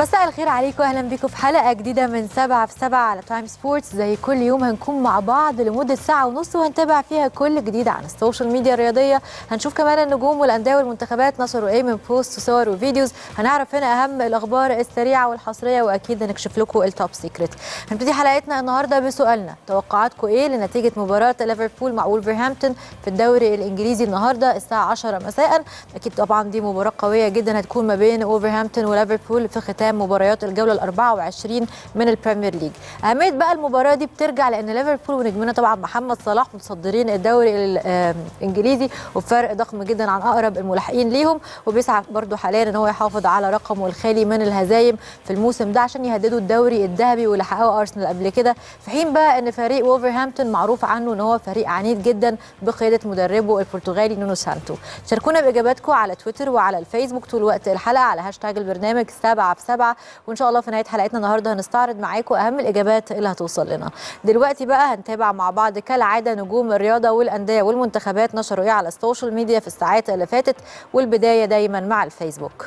مساء الخير عليكم اهلا بيكم في حلقه جديده من سبعة في سبعة على تايم سبورتس زي كل يوم هنكون مع بعض لمده ساعه ونص وهنتابع فيها كل جديد عن السوشيال ميديا الرياضيه هنشوف كمان النجوم والانديه والمنتخبات نشروا ايه من بوست وصور وفيديوز هنعرف هنا اهم الاخبار السريعه والحصريه واكيد هنكشف لكم التوب سيكريت هنبتدي حلقتنا النهارده بسؤالنا توقعاتكم ايه لنتيجه مباراه ليفربول مع وولفرهامبتون في الدوري الانجليزي النهارده الساعه 10 مساء اكيد طبعا دي مباراه قويه جدا هتكون ما بين وولفرهامبتون وليفربول في ختام مباريات الجوله ال 24 من البريمير ليج اهميه بقى المباراه دي بترجع لان ليفربول ونجمنا طبعا محمد صلاح متصدرين الدوري الانجليزي وبفرق ضخم جدا عن اقرب الملاحقين ليهم وبيسعى برده حاليا ان هو يحافظ على رقمه الخالي من الهزايم في الموسم ده عشان يهددوا الدوري الذهبي واللي حققه ارسنال قبل كده في حين بقى ان فريق وولفرهامبتون معروف عنه ان هو فريق عنيد جدا بقياده مدربه البرتغالي نونو سانتو شاركونا باجاباتكم على تويتر وعلى الفيسبوك طول وقت الحلقه على هاشتاج البرنامج 7 في 7 وان شاء الله في نهايه حلقتنا النهارده هنستعرض معاكم اهم الاجابات اللي هتوصل لنا دلوقتي بقى هنتابع مع بعض كالعاده نجوم الرياضه والانديه والمنتخبات نشروا ايه على السوشيال ميديا في الساعات اللي فاتت والبدايه دايما مع الفيسبوك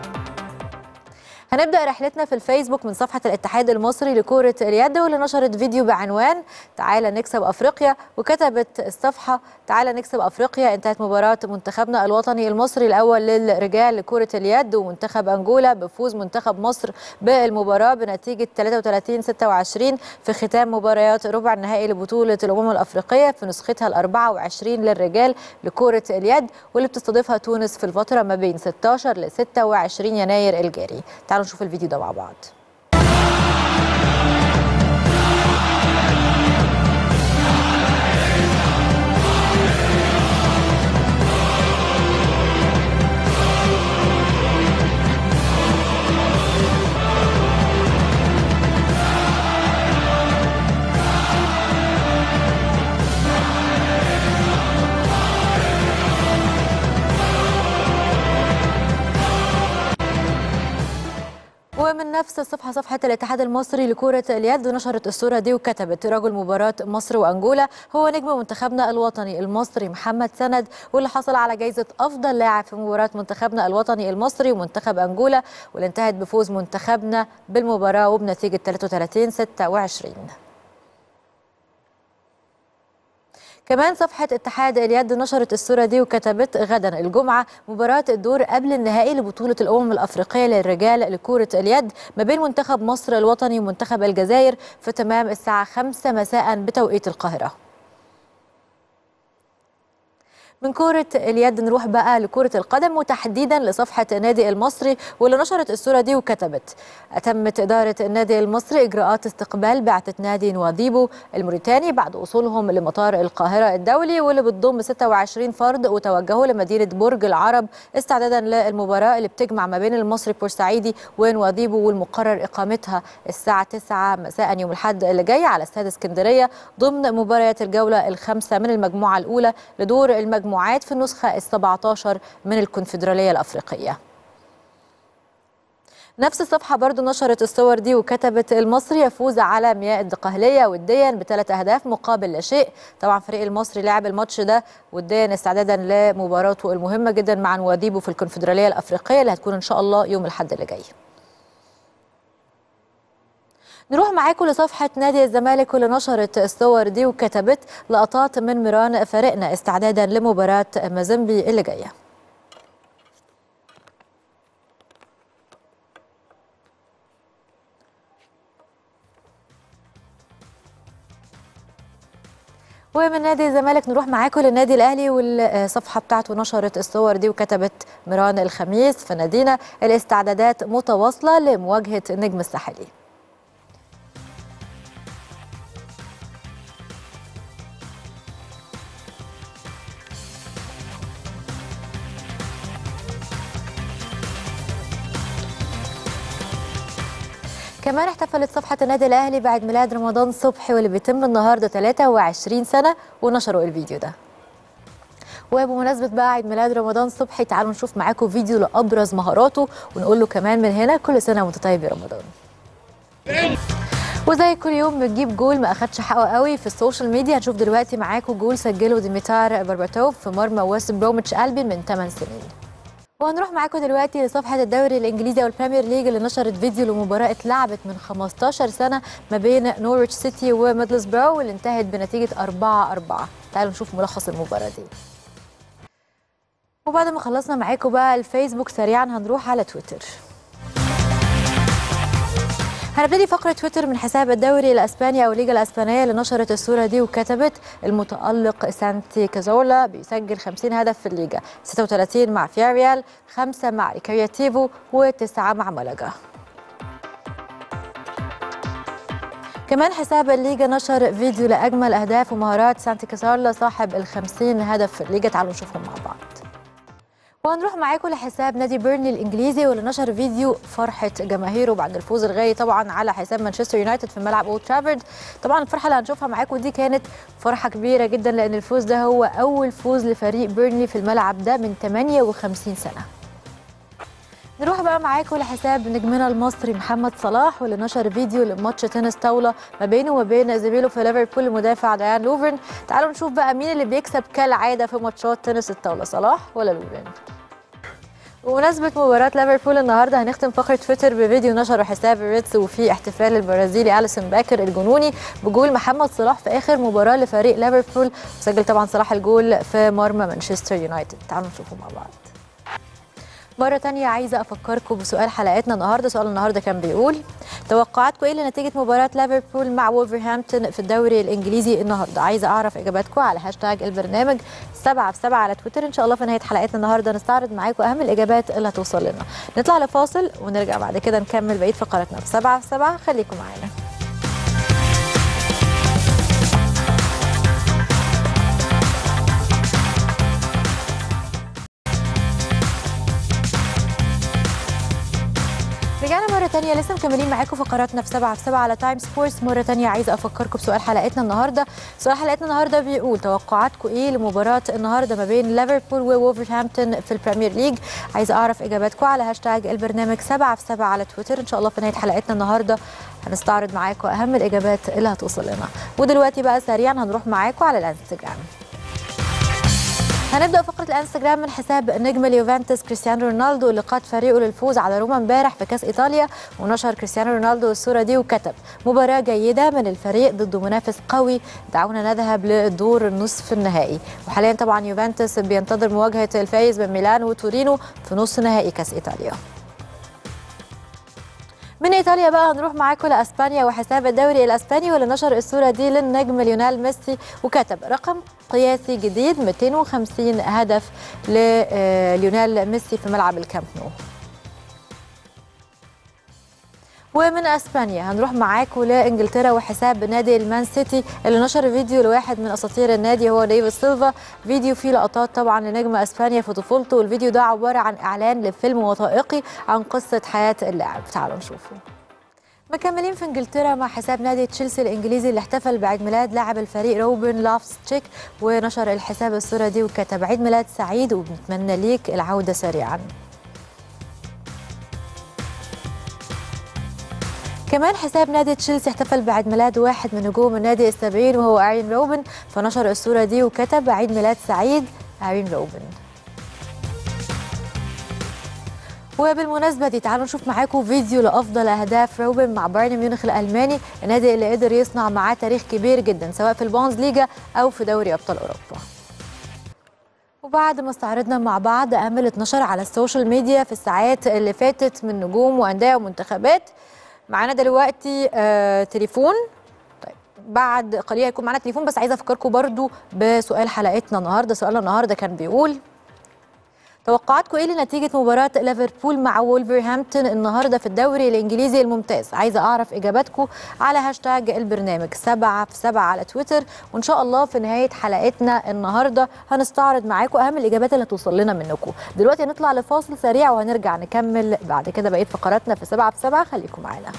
هنبدا رحلتنا في الفيسبوك من صفحه الاتحاد المصري لكره اليد واللي نشرت فيديو بعنوان تعالى نكسب افريقيا وكتبت الصفحه تعالى نكسب افريقيا انتهت مباراه منتخبنا الوطني المصري الاول للرجال لكره اليد ومنتخب انجولا بفوز منتخب مصر بالمباراه بنتيجه 33 26 في ختام مباريات ربع النهائي لبطوله الامم الافريقيه في نسختها ال 24 للرجال لكره اليد واللي بتستضيفها تونس في الفتره ما بين 16 ل 26 يناير الجاري تعالوا نشوف الفيديو ده مع بعض ومن نفس الصفحة صفحة الاتحاد المصري لكرة اليد نشرت الصورة دي وكتبت رجل مباراة مصر وأنجولا هو نجم منتخبنا الوطني المصري محمد سند واللي حصل على جائزة أفضل لاعب في مباراة منتخبنا الوطني المصري ومنتخب أنجولا واللي انتهت بفوز منتخبنا بالمباراة وبنتيجة 33 26 كمان صفحة اتحاد اليد نشرت الصورة دي وكتبت غدا الجمعة مباراة الدور قبل النهائي لبطولة الأمم الأفريقية للرجال لكرة اليد ما بين منتخب مصر الوطني ومنتخب الجزائر في تمام الساعة 5 مساء بتوقيت القاهرة من كرة اليد نروح بقى لكرة القدم وتحديدا لصفحة النادي المصري واللي نشرت الصورة دي وكتبت أتمت إدارة النادي المصري إجراءات استقبال بعثة نادي نواذيبو الموريتاني بعد وصولهم لمطار القاهرة الدولي واللي بتضم 26 فرد وتوجهوا لمدينة برج العرب استعدادا للمباراة اللي بتجمع ما بين المصري بورسعيدي ونواذيبو والمقرر إقامتها الساعة 9 مساء يوم الأحد اللي جاي على استاد اسكندرية ضمن مباريات الجولة الخامسة من المجموعة الأولى لدور المجموعة المجموعات في النسخة ال 17 من الكونفدرالية الأفريقية نفس الصفحة برضو نشرت الصور دي وكتبت المصري يفوز على مياه الدقهلية وديا بثلاث أهداف مقابل لا شيء طبعا فريق المصري لعب الماتش ده وديا استعدادا لمباراته المهمة جدا مع نواديبو في الكونفدرالية الأفريقية اللي هتكون إن شاء الله يوم الأحد اللي جاي نروح معاكم لصفحة نادي الزمالك واللي نشرت الصور دي وكتبت لقطات من ميران فريقنا استعدادا لمباراة مازيمبي اللي جاية ومن نادي الزمالك نروح معاكم للنادي الاهلي والصفحه بتاعته نشرت الصور دي وكتبت ميران الخميس في نادينا الاستعدادات متواصله لمواجهه النجم الساحلي كمان احتفلت صفحة النادي الأهلي بعيد ميلاد رمضان صبحي واللي بيتم النهاردة 23 سنة ونشروا الفيديو ده وبمناسبة بقى عيد ميلاد رمضان صبحي تعالوا نشوف معاكم فيديو لأبرز مهاراته ونقول له كمان من هنا كل سنة وانت طيب يا رمضان وزي كل يوم بتجيب جول ما اخدش حقه قوي في السوشيال ميديا هنشوف دلوقتي معاكم جول سجله ديميتار برباتوف في مرمى ويست بروميتش البين من 8 سنين وهنروح معاكم دلوقتي لصفحة الدوري الإنجليزي أو البريمير ليج اللي نشرت فيديو لمباراة اتلعبت من 15 سنة ما بين نورwich سيتي وميدلسبرو واللي انتهت بنتيجة 4 4 تعالوا نشوف ملخص المباراة دي وبعد ما خلصنا معاكم بقى الفيسبوك سريعا هنروح على تويتر هنبتدي فقرة تويتر من حساب الدوري الأسباني أو الليجا الأسبانية اللي نشرت الصورة دي وكتبت المتألق سانتي كازولا بيسجل 50 هدف في الليجا 36 مع فياريال 5 مع ريكرياتيفو و9 مع مالاجا كمان حساب الليجا نشر فيديو لأجمل أهداف ومهارات سانتي كازولا صاحب ال 50 هدف في الليجا تعالوا نشوفهم مع بعض وهنروح معاكم لحساب نادي بيرني الانجليزي واللي نشر فيديو فرحه جماهيره بعد الفوز الغالي طبعا على حساب مانشستر يونايتد في ملعب اولد ترافورد طبعا الفرحه اللي هنشوفها معاكم دي كانت فرحه كبيره جدا لان الفوز ده هو اول فوز لفريق بيرني في الملعب ده من 58 سنه نروح بقى معاكم لحساب نجمنا المصري محمد صلاح واللي نشر فيديو لماتش تنس طاوله ما بينه وما بين زميله في ليفربول المدافع ديان لوفرن تعالوا نشوف بقى مين اللي بيكسب كالعاده في ماتشات تنس الطاوله صلاح ولا لوفرن بمناسبة مباراة ليفربول النهارده هنختم فقرة تويتر بفيديو نشره حساب ريتس وفيه احتفال البرازيلي اليسون باكر الجنوني بجول محمد صلاح في اخر مباراة لفريق ليفربول وسجل طبعا صلاح الجول في مرمى مانشستر يونايتد تعالوا نشوفه مع بعض مرة تانية عايزة أفكركم بسؤال حلقتنا النهاردة سؤال النهاردة كان بيقول توقعاتكم إيه لنتيجة مباراة ليفربول مع وولفرهامبتون في الدوري الإنجليزي النهاردة عايزة أعرف إجاباتكم على هاشتاج البرنامج سبعة في سبعة على تويتر إن شاء الله في نهاية حلقتنا النهاردة نستعرض معاكم أهم الإجابات اللي هتوصل لنا نطلع لفاصل ونرجع بعد كده نكمل بقية فقراتنا في سبعة في سبعة خليكم معانا رجعنا مرة تانية لسه مكملين معاكم فقراتنا في سبعة في سبعة على تايم سبورتس مرة تانية عايزة أفكركم بسؤال حلقتنا النهاردة سؤال حلقتنا النهاردة بيقول توقعاتكم إيه لمباراة النهاردة ما بين ليفربول وولفرهامبتون في البريمير ليج عايزة أعرف إجاباتكم على هاشتاج البرنامج سبعة في سبعة على تويتر إن شاء الله في نهاية حلقتنا النهاردة هنستعرض معاكم أهم الإجابات اللي هتوصل لنا ودلوقتي بقى سريعا هنروح معاكم على الانستجرام هنبدا فقره الانستجرام من حساب نجم اليوفنتوس كريستيانو رونالدو اللي قاد فريقه للفوز على روما امبارح في كاس ايطاليا ونشر كريستيانو رونالدو الصوره دي وكتب مباراه جيده من الفريق ضد منافس قوي دعونا نذهب للدور النصف النهائي وحاليا طبعا يوفنتوس بينتظر مواجهه الفايز بين ميلان وتورينو في نص نهائي كاس ايطاليا من ايطاليا بقى هنروح معاكم لاسبانيا وحساب الدوري الاسباني واللي نشر الصوره دي للنجم ليونيل ميسي وكتب رقم قياسي جديد 250 هدف لليونيل ميسي في ملعب الكامب نو ومن اسبانيا هنروح معاكم لانجلترا وحساب نادي المان سيتي اللي نشر فيديو لواحد من اساطير النادي هو ديفيد سيلفا فيديو فيه لقطات طبعا لنجم اسبانيا في طفولته والفيديو ده عباره عن اعلان لفيلم وثائقي عن قصه حياه اللاعب تعالوا نشوفه مكملين في انجلترا مع حساب نادي تشيلسي الانجليزي اللي احتفل بعيد ميلاد لاعب الفريق روبن لافس تشيك ونشر الحساب الصوره دي وكتب عيد ميلاد سعيد وبنتمنى ليك العوده سريعا كمان حساب نادي تشيلسي احتفل بعيد ميلاد واحد من نجوم النادي السابعين وهو ارين روبن فنشر الصوره دي وكتب عيد ميلاد سعيد ارين روبن وبالمناسبة دي تعالوا نشوف معاكم فيديو لأفضل أهداف روبن مع بايرن ميونخ الألماني النادي اللي قدر يصنع معاه تاريخ كبير جدا سواء في البونز ليجا أو في دوري أبطال أوروبا وبعد ما استعرضنا مع بعض أهم اللي اتنشر على السوشيال ميديا في الساعات اللي فاتت من نجوم وأندية ومنتخبات معانا دلوقتي آه تليفون طيب بعد قليل هيكون معانا تليفون بس عايزه افكركم برضو بسؤال حلقتنا النهارده سؤالنا النهارده كان بيقول توقعاتكم ايه لنتيجه مباراه ليفربول مع وولفرهامبتون النهارده في الدوري الانجليزي الممتاز عايزه اعرف اجاباتكم على هاشتاج البرنامج سبعة في سبعة على تويتر وان شاء الله في نهايه حلقتنا النهارده هنستعرض معاكم اهم الاجابات اللي هتوصل لنا منكم دلوقتي هنطلع لفاصل سريع وهنرجع نكمل بعد كده بقيه فقراتنا في سبعة في سبعة خليكم معانا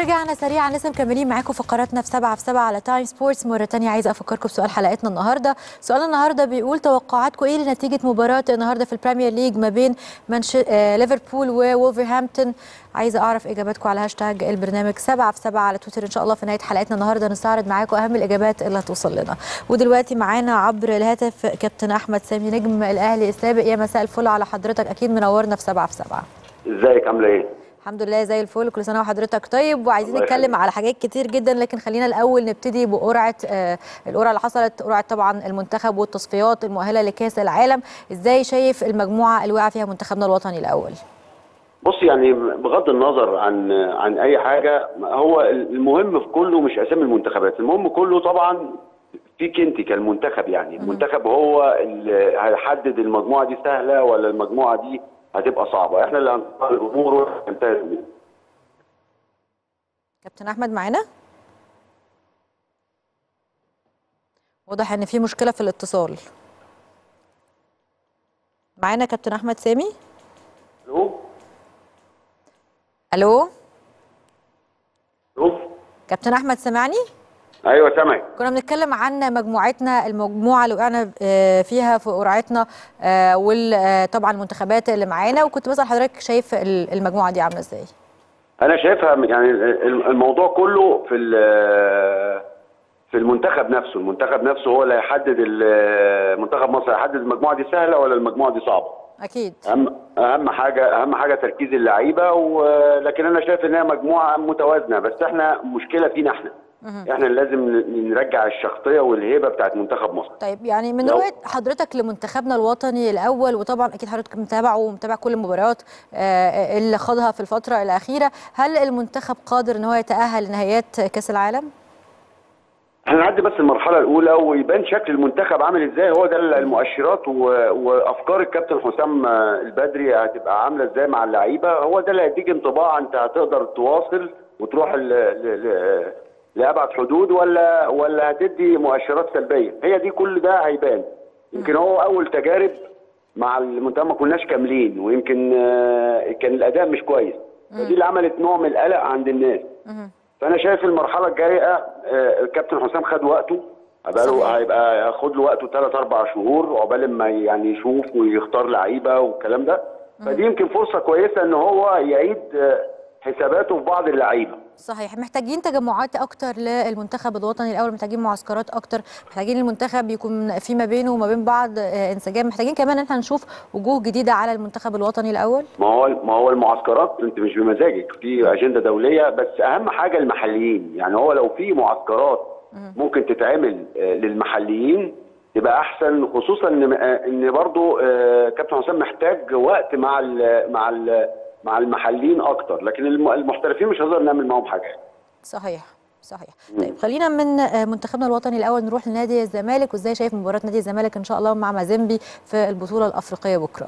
ورجعنا سريعا لسه مكملين معاكم فقراتنا في سبعة في سبعة على تايم سبورتس مرة تانية عايزة أفكركم بسؤال حلقتنا النهاردة سؤال النهاردة بيقول توقعاتكم إيه لنتيجة مباراة النهاردة في البريمير ليج ما بين منش... آه ليفربول وولفرهامبتون عايزة أعرف إجاباتكم على هاشتاج البرنامج سبعة في سبعة على تويتر إن شاء الله في نهاية حلقتنا النهاردة نستعرض معاكم أهم الإجابات اللي هتوصل لنا ودلوقتي معانا عبر الهاتف كابتن أحمد سامي نجم الأهلي السابق يا مساء الفل على حضرتك أكيد منورنا في سبعة في سبعة ازيك عامله ايه؟ الحمد لله زي الفل كل سنه وحضرتك طيب وعايزين الله نتكلم يخليك. على حاجات كتير جدا لكن خلينا الاول نبتدي بقرعه آه القرعه اللي حصلت قرعه طبعا المنتخب والتصفيات المؤهله لكاس العالم ازاي شايف المجموعه اللي وقع فيها منتخبنا الوطني الاول بص يعني بغض النظر عن عن اي حاجه هو المهم في كله مش اسامي المنتخبات المهم كله طبعا فيك انت كالمنتخب يعني المنتخب هو اللي هيحدد المجموعه دي سهله ولا المجموعه دي هتبقى صعبه احنا اللي هنختار الامور وننتهي منها. كابتن احمد معانا واضح ان في مشكله في الاتصال معانا كابتن احمد سامي الو الو الو كابتن احمد سمعني ايوه سامعك كنا بنتكلم عن مجموعتنا المجموعه اللي وقعنا آه، فيها في قرعتنا وطبعا المنتخبات اللي معانا وكنت بسال حضرتك شايف ال- المجموعه دي عامله ازاي انا شايفها يعني الموضوع كله في ال- في المنتخب نفسه المنتخب نفسه هو اللي هيحدد ال- منتخب مصر هيحدد المجموعه دي سهله ولا المجموعه دي صعبه اكيد اهم اهم حاجه اهم حاجه تركيز اللعيبه ولكن انا شايف ان هي مجموعه متوازنه بس احنا مشكله فينا احنا احنا اللي لازم ن- نرجع الشخصيه والهيبه بتاعت منتخب مصر طيب يعني من لو- رؤيه حضرتك لمنتخبنا الوطني الاول وطبعا اكيد حضرتك متابعه ومتابع كل المباريات آه، اللي خاضها في الفتره الاخيره هل المنتخب قادر ان هو يتاهل لنهائيات كاس العالم احنا نعدي بس المرحله الاولى ويبان شكل المنتخب عامل ازاي هو ده المؤشرات و... وافكار الكابتن حسام آه، البدري هتبقى عامله ازاي مع اللعيبه هو ده اللي هيديك انطباع انت هتقدر تواصل وتروح ل... ل... ل... لابعد حدود ولا ولا هتدي مؤشرات سلبيه هي دي كل ده هيبان يمكن هو اول تجارب مع المنتخب ما كناش كاملين ويمكن آه، كان الاداء مش كويس فدي اللي عملت نوع من القلق عند الناس فانا شايف المرحله الجايه آه، الكابتن حسام خد وقته بقاله صحيح. هيبقى ياخد له وقته ثلاث اربع شهور عقبال ما يعني يشوف ويختار لعيبه والكلام ده فدي يمكن فرصه كويسه ان هو يعيد آه، حساباته في بعض اللعيبه صحيح محتاجين تجمعات اكتر للمنتخب الوطني الاول محتاجين معسكرات اكتر محتاجين المنتخب يكون في ما بينه وما بين بعض آه، انسجام محتاجين كمان ان احنا نشوف وجوه جديده على المنتخب الوطني الاول ما هو ما هو المعسكرات انت مش بمزاجك في اجنده دوليه بس اهم حاجه المحليين يعني هو لو في معسكرات ممكن تتعمل آه، للمحليين تبقى احسن خصوصا ان آه، ان برضو آه، كابتن حسام محتاج وقت مع ال مع ال مع المحليين اكتر لكن الم- المحترفين مش هنقدر نعمل معاهم حاجه صحيح صحيح طيب خلينا من آه، منتخبنا الوطني الاول نروح لنادي الزمالك وازاي شايف مباراه نادي الزمالك ان شاء الله مع مازيمبي في البطوله الافريقيه بكره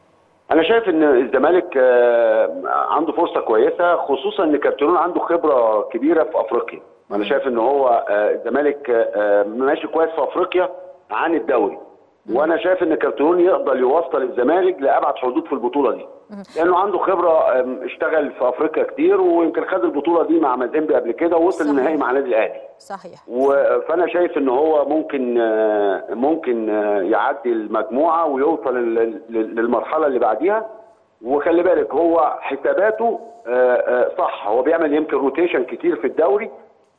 انا شايف ان الزمالك آه، عنده فرصه كويسه خصوصا ان كارتيرون عنده خبره كبيره في افريقيا انا شايف ان هو آه، الزمالك آه، ماشي كويس في افريقيا عن الدوري وانا شايف ان كارتيرون يقدر يوصل الزمالك لابعد حدود في البطوله دي لانه عنده خبره آم، اشتغل في افريقيا كتير ويمكن خد البطوله دي مع مازيمبي قبل كده ووصل صحيح. النهائي مع النادي الاهلي صحيح و- فانا شايف ان هو ممكن آه، ممكن آه، يعدي المجموعه ويوصل لل- لل- للمرحله اللي بعديها وخلي بالك هو حساباته آه، آه، صح هو بيعمل يمكن روتيشن كتير في الدوري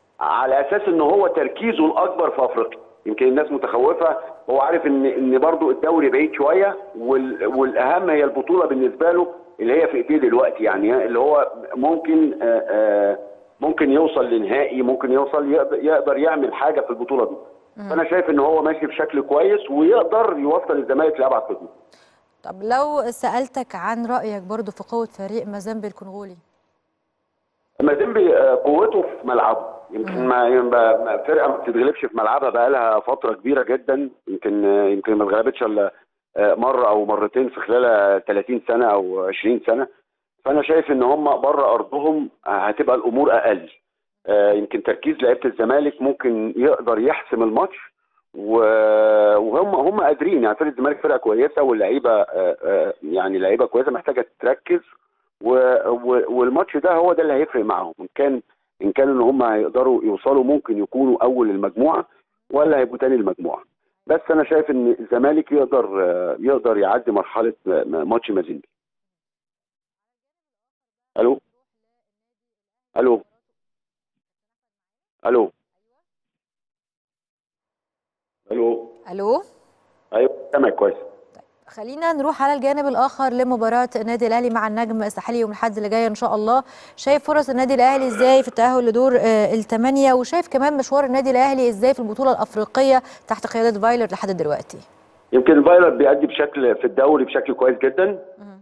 على اساس ان هو تركيزه الاكبر في افريقيا يمكن الناس متخوفه هو عارف ان ان برضه الدوري بعيد شويه وال- والاهم هي البطوله بالنسبه له اللي هي في ايديه دلوقتي يعني اللي هو ممكن آه، آه، ممكن يوصل لنهائي ممكن يوصل يقدر, يقدر يعمل حاجه في البطوله دي فانا شايف ان هو ماشي بشكل كويس ويقدر يوصل الزمالك لابعد حدود طب لو سالتك عن رايك برضو في قوه فريق مازيمبي الكونغولي مازيمبي آه، قوته في ملعبه يمكن ما يبقى- ما- فرقه ما بتتغلبش في ملعبها بقى لها فتره كبيره جدا يمكن آه، يمكن ما اتغلبتش الا آه، مره او مرتين في خلال آه، 30 سنه او 20 سنه فانا شايف ان هم بره ارضهم آه، هتبقى الامور اقل آه، يمكن تركيز لعيبه الزمالك ممكن يقدر يحسم الماتش و- وهم هم قادرين يعني فرقه الزمالك فرقه كويسه واللعيبه آه، آه، يعني لعيبه كويسه محتاجه تركز و- و- والماتش ده هو ده اللي هيفرق معاهم ان كان ان كانوا ان هم هيقدروا يوصلوا ممكن يكونوا اول المجموعه ولا هيبقوا تاني المجموعه بس انا شايف ان الزمالك يقدر آه، يقدر يعدي مرحله آه، ماتش مازيمبي الو الو الو الو الو ايوه سامعك كويس خلينا نروح على الجانب الاخر لمباراه النادي الاهلي مع النجم الساحلي يوم الاحد اللي جاي ان شاء الله شايف فرص النادي الاهلي ازاي في التاهل لدور آه، الثمانيه وشايف كمان مشوار النادي الاهلي ازاي في البطوله الافريقيه تحت قياده فايلر لحد دلوقتي يمكن فايلر بيأدي بشكل في الدوري بشكل كويس جدا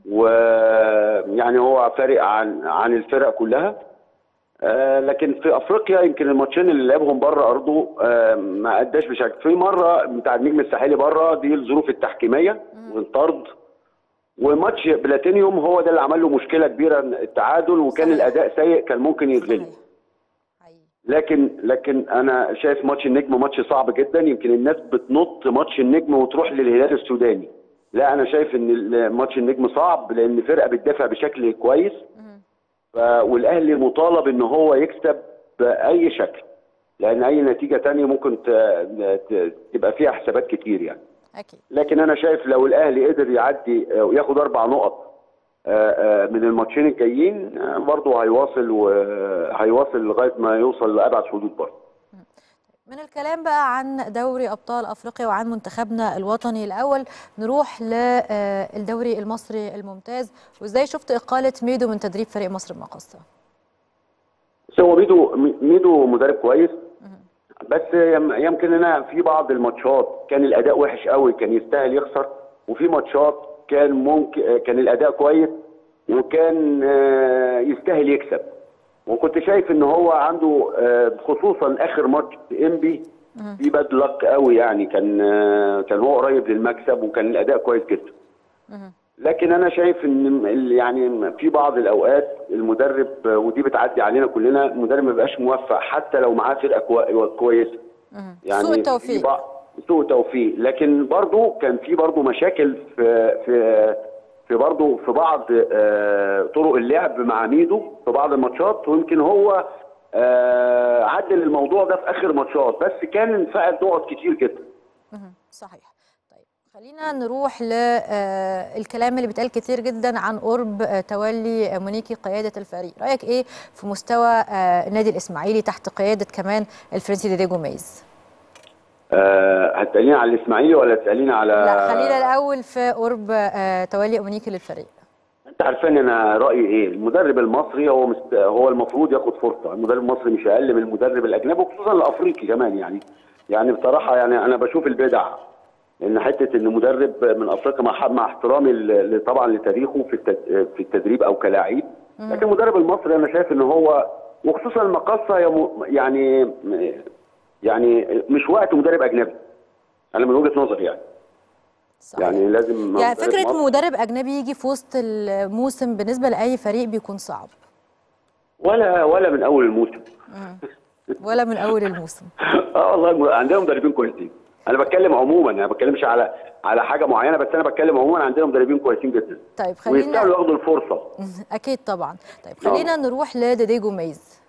ويعني هو فارق عن عن الفرق كلها آه، لكن في افريقيا يمكن الماتشين اللي لعبهم بره ارضه آه، ما اداش بشكل في مره بتاع النجم الساحلي بره دي الظروف التحكيميه والطرد وماتش بلاتينيوم هو ده اللي عمل له مشكله كبيره التعادل وكان صحيح. الاداء سيء كان ممكن يتغلب صحيح. حقيقي. لكن لكن انا شايف ماتش النجم ماتش صعب جدا يمكن الناس بتنط ماتش النجم وتروح للهلال السوداني لا انا شايف ان ال- ماتش النجم صعب لان فرقه بتدافع بشكل كويس مهم. ف- والاهلي مطالب ان هو يكسب باي شكل لان اي نتيجه تانية ممكن ت- ت- تبقى فيها حسابات كتير يعني اكيد لكن انا شايف لو الاهلي قدر يعدي آه، وياخد اربع نقط آه، آه، من الماتشين الجايين آه، برضه هيواصل وهيواصل لغايه ما يوصل لابعد حدود برضه من الكلام بقى عن دوري ابطال افريقيا وعن منتخبنا الوطني الاول نروح للدوري المصري الممتاز وازاي شفت اقاله ميدو من تدريب فريق مصر المقاصه بس هو ميدو ميدو مدرب كويس بس يم- يمكن انا في بعض الماتشات كان الاداء وحش قوي كان يستاهل يخسر وفي ماتشات كان ممكن كان الاداء كويس وكان آه، يستاهل يكسب وكنت شايف ان هو عنده آه، خصوصا اخر ماتش انبي في باد لك قوي يعني كان آه، كان هو قريب للمكسب وكان الاداء كويس جدا مهم. لكن انا شايف ان ال- يعني في بعض الاوقات المدرب ودي بتعدي علينا كلنا المدرب ما بيبقاش موفق حتى لو معاه فرقه كوي- كويسه مهم. يعني سوء في التوفيق بعض- سوء توفيق لكن برضو كان في برضو مشاكل في في في برضو في بعض آه، طرق اللعب مع ميدو في بعض الماتشات ويمكن هو آه، عدل الموضوع ده في اخر ماتشات بس كان فقد نقط كتير جدا مهم. صحيح طيب خلينا نروح للكلام اللي بيتقال كتير جدا عن قرب آه، تولي مونيكي قياده الفريق رايك ايه في مستوى آه، النادي الاسماعيلي تحت قياده كمان الفرنسي ديدي جوميز آه، هتساليني على الاسماعيلي ولا تساليني على لا خلينا الاول في قرب آه، تولي مونيكي للفريق انت عارفين انا رايي ايه المدرب المصري هو مست... هو المفروض ياخد فرصه المدرب المصري مش اقل من المدرب الاجنبي وخصوصا الافريقي كمان يعني يعني بصراحه يعني انا بشوف البدع ان حته ان مدرب من افريقيا مع مع احترامي ل- ل- طبعا لتاريخه في التد... في التدريب او كلاعب لكن المدرب المصري انا شايف ان هو وخصوصا المقصه يم- يعني يعني مش وقت مدرب اجنبي انا من وجهه نظري يعني صحيح. يعني لازم يعني مدرب فكره مصري- مدرب اجنبي يجي في وسط الموسم بالنسبه لاي فريق بيكون صعب ولا ولا من اول الموسم ولا من اول الموسم اه والله عندنا مدربين كويسين انا بتكلم عموما انا ما بتكلمش على على حاجه معينه بس انا بتكلم عموما عندنا مدربين كويسين جدا طيب خلينا ويستاهلوا ياخدوا الفرصه اكيد طبعا طيب خلينا نروح لديدي جوميز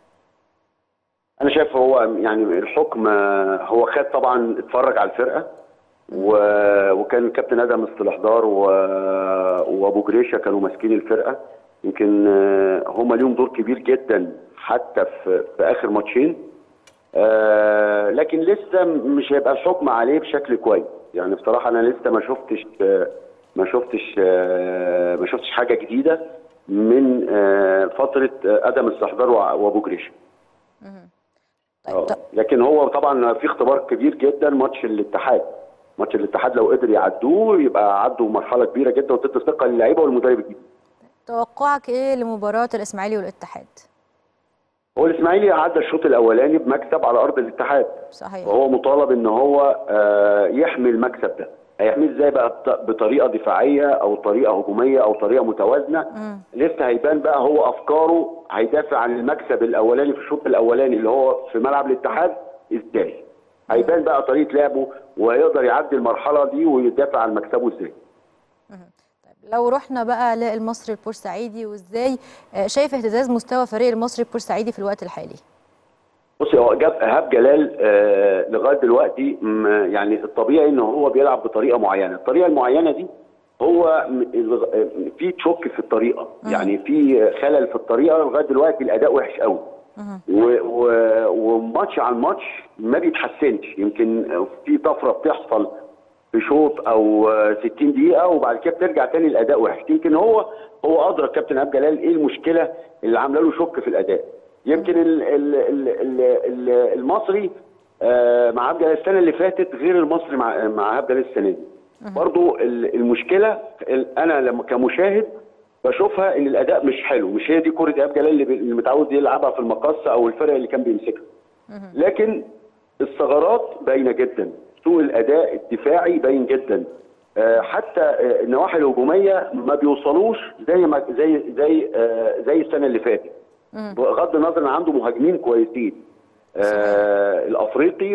انا شايف هو يعني الحكم آه، هو خد طبعا اتفرج على الفرقه و... وكان كابتن ادم استلاحدار و... وابو جريشه كانوا ماسكين الفرقه يمكن آه، هم ليهم دور كبير جدا حتى في, في اخر ماتشين آه، لكن لسه مش هيبقى الحكم عليه بشكل كويس يعني بصراحه انا لسه ما شفتش آه، ما شفتش آه، ما شفتش حاجه جديده من آه، فتره آه، ادم استحضار وع- وابو جريشه طيب آه. طب لكن هو طبعا في اختبار كبير جدا ماتش الاتحاد ماتش الاتحاد لو قدر يعدوه يبقى عدوا مرحله كبيره جدا وتدي ثقه للعيبه والمدرب الجديد توقعك ايه لمباراه الاسماعيلي والاتحاد هو الاسماعيلي عدى الشوط الاولاني بمكسب على ارض الاتحاد صحيح وهو مطالب ان هو آه، يحمي المكسب ده هيحميه ازاي بقى بط- بطريقه دفاعيه او طريقه هجوميه او طريقه متوازنه مم. لسه هيبان بقى هو افكاره هيدافع عن المكسب الاولاني في الشوط الاولاني اللي هو في ملعب الاتحاد ازاي هيبان بقى طريقه لعبه وهيقدر يعدي المرحله دي ويدافع عن مكسبه ازاي طيب لو رحنا بقى للمصري البورسعيدي وازاي آه، شايف اهتزاز مستوى فريق المصري البورسعيدي في الوقت الحالي بصي هو جاب ايهاب جلال آه لغايه دلوقتي م- يعني الطبيعي ان هو بيلعب بطريقه معينه، الطريقه المعينه دي هو م- الغ- آه، في تشك في الطريقه، يعني في خلل في الطريقه لغايه دلوقتي الاداء وحش قوي. و- و- وماتش عن ماتش ما بيتحسنش يمكن في طفره بتحصل في شوط او آه، 60 دقيقه وبعد كده بترجع تاني الاداء وحش يمكن هو هو ادرك كابتن ايهاب جلال ايه المشكله اللي عامله له شك في الاداء يمكن ال ال ال ال ال المصري آه، مع ايهاب جلال السنه اللي فاتت غير المصري مع مع ايهاب جلال السنه دي برضو ال- المشكله ال- انا لما كمشاهد بشوفها ان الاداء مش حلو مش هي دي كره ايهاب جلال اللي بي- اللي متعود يلعبها في المقص او الفرق اللي كان بيمسكها لكن الثغرات باينه جدا سوء الاداء الدفاعي باين جدا آه، حتى آه، النواحي الهجوميه ما بيوصلوش زي ما زي زي آه، زي السنه اللي فاتت بغض النظر ان عنده مهاجمين كويسين آه الافريقي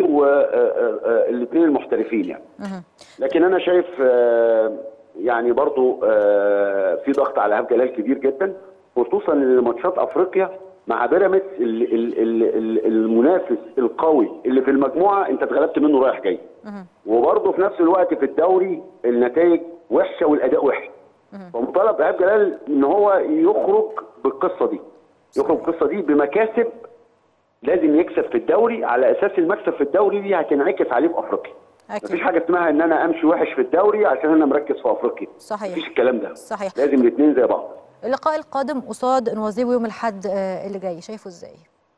والاثنين المحترفين يعني لكن انا شايف آه يعني برضو آه في ضغط على ايهاب جلال كبير جدا خصوصا ان ماتشات افريقيا مع بيراميدز ال- ال- ال- ال- المنافس القوي اللي في المجموعه انت اتغلبت منه رايح جاي وبرضه في نفس الوقت في الدوري النتائج وحشه والاداء وحش فمطالب ايهاب جلال ان هو يخرج بالقصه دي يخرج بالقصه دي بمكاسب لازم يكسب في الدوري على اساس المكسب في الدوري دي هتنعكس عليه في افريقيا أكيد. مفيش حاجه اسمها ان انا امشي وحش في الدوري عشان انا مركز في افريقيا صحيح. مفيش الكلام ده صحيح. لازم الاثنين زي بعض اللقاء القادم قصاد نوازيبو يوم الاحد آه، اللي جاي شايفه ازاي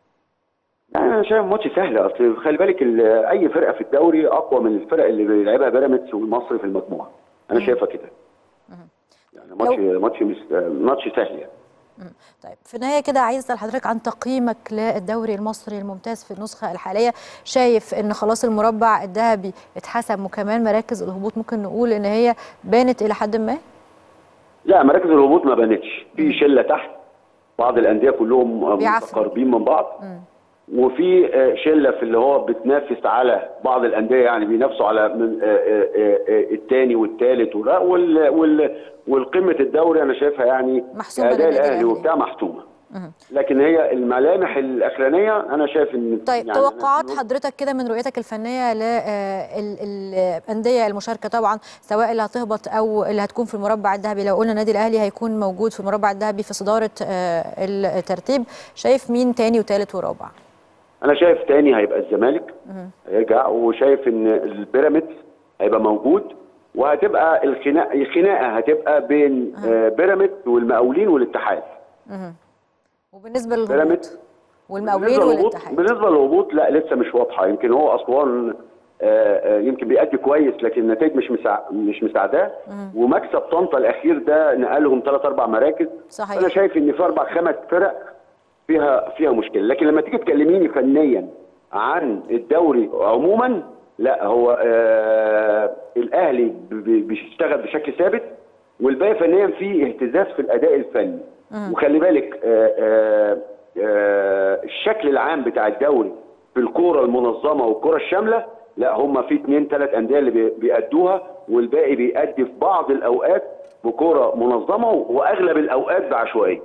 يعني انا شايف ماتش سهل اصل خلي بالك ال- اي فرقه في الدوري اقوى من الفرق اللي بيلعبها بيراميدز والمصري في المجموعه انا شايفها كده يعني ماتش ماتش مش- ماتش سهل يعني طيب في النهايه كده عايز اسال حضرتك عن تقييمك للدوري المصري الممتاز في النسخه الحاليه شايف ان خلاص المربع الذهبي اتحسم وكمان مراكز الهبوط ممكن نقول ان هي بانت الى حد ما لا مراكز الهبوط ما بانتش في شله تحت بعض الانديه كلهم بيعافروا. متقاربين من بعض وفي آه، شله في اللي هو بتنافس على بعض الانديه يعني بينافسوا على من الثاني والثالث وال وال والقمه الدوري انا شايفها يعني محسومة اداء للنادي الاهلي الأهلي. وبتاع محسومه لكن هي الملامح الاخرانيه انا شايف ان طيب يعني توقعات أنا- حضرتك كده من رؤيتك الفنيه للانديه المشاركه طبعا سواء اللي هتهبط او اللي هتكون في المربع الذهبي لو قلنا النادي الاهلي هيكون موجود في المربع الذهبي في صداره آه، الترتيب شايف مين تاني وتالت ورابع انا شايف تاني هيبقى الزمالك هيرجع وشايف ان البيراميدز هيبقى موجود وهتبقى الخناقه الخناقه هتبقى بين آه، بيراميدز والمقاولين والاتحاد وبالنسبه للهبوط بيراميدز والمقاولين بالنسبه للهبوط والاتحاد بالنسبه للهبوط لا لسه مش واضحه يمكن هو اسوان آه، آه، يمكن بيأدي كويس لكن النتائج مش مساع... مش مساعداه ومكسب طنطا الاخير ده نقلهم ثلاث اربع مراكز صحيح. انا شايف ان في اربع خمس فرق فيها فيها مشكله لكن لما تيجي تكلميني فنيا عن الدوري عموما لا هو آه الاهلي ب- ب- بيشتغل بشكل ثابت والباقي فنيا في اهتزاز في الاداء الفني وخلي بالك آه آه آه الشكل العام بتاع الدوري في الكوره المنظمه والكوره الشامله لا هم في اثنين ثلاث انديه اللي بي- بيأدوها والباقي بيأدي في بعض الاوقات بكوره منظمه واغلب الاوقات بعشوائيه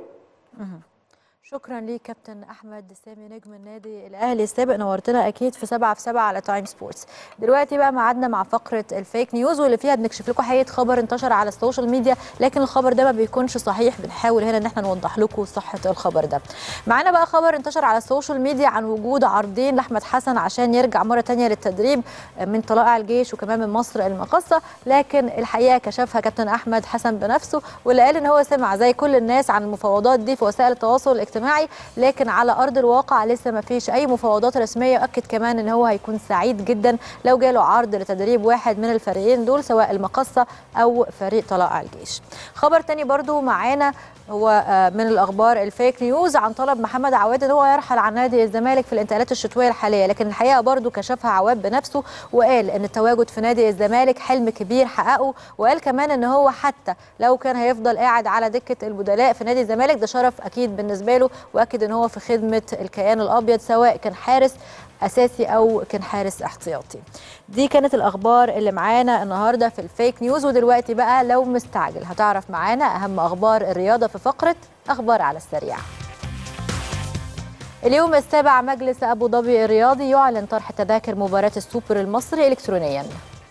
شكرا ليك كابتن احمد سامي نجم النادي الاهلي السابق نورتنا اكيد في 7 في 7 على تايم سبورتس دلوقتي بقى ميعادنا مع فقره الفيك نيوز واللي فيها بنكشف لكم حقيقه خبر انتشر على السوشيال ميديا لكن الخبر ده ما بيكونش صحيح بنحاول هنا ان احنا نوضح لكم صحه الخبر ده معانا بقى خبر انتشر على السوشيال ميديا عن وجود عرضين لاحمد حسن عشان يرجع مره تانية للتدريب من طلائع الجيش وكمان من مصر المقصه لكن الحقيقه كشفها كابتن احمد حسن بنفسه واللي قال ان هو سمع زي كل الناس عن المفاوضات دي في وسائل التواصل الاجتماعي لكن على ارض الواقع لسه ما فيش اي مفاوضات رسميه واكد كمان ان هو هيكون سعيد جدا لو جاله عرض لتدريب واحد من الفريقين دول سواء المقصه او فريق طلائع الجيش خبر تاني برضو معانا هو آه، من الاخبار الفيك نيوز عن طلب محمد عواد ان هو يرحل عن نادي الزمالك في الانتقالات الشتويه الحاليه لكن الحقيقه برضو كشفها عواد بنفسه وقال ان التواجد في نادي الزمالك حلم كبير حققه وقال كمان ان هو حتى لو كان هيفضل قاعد على دكه البدلاء في نادي الزمالك ده شرف اكيد بالنسبه له واكد ان هو في خدمه الكيان الابيض سواء كان حارس اساسي او كان حارس احتياطي دي كانت الاخبار اللي معانا النهارده في الفيك نيوز ودلوقتي بقى لو مستعجل هتعرف معانا اهم اخبار الرياضه في فقره اخبار على السريع اليوم السابع مجلس أبو ظبي الرياضي يعلن طرح تذاكر مباراة السوبر المصري إلكترونياً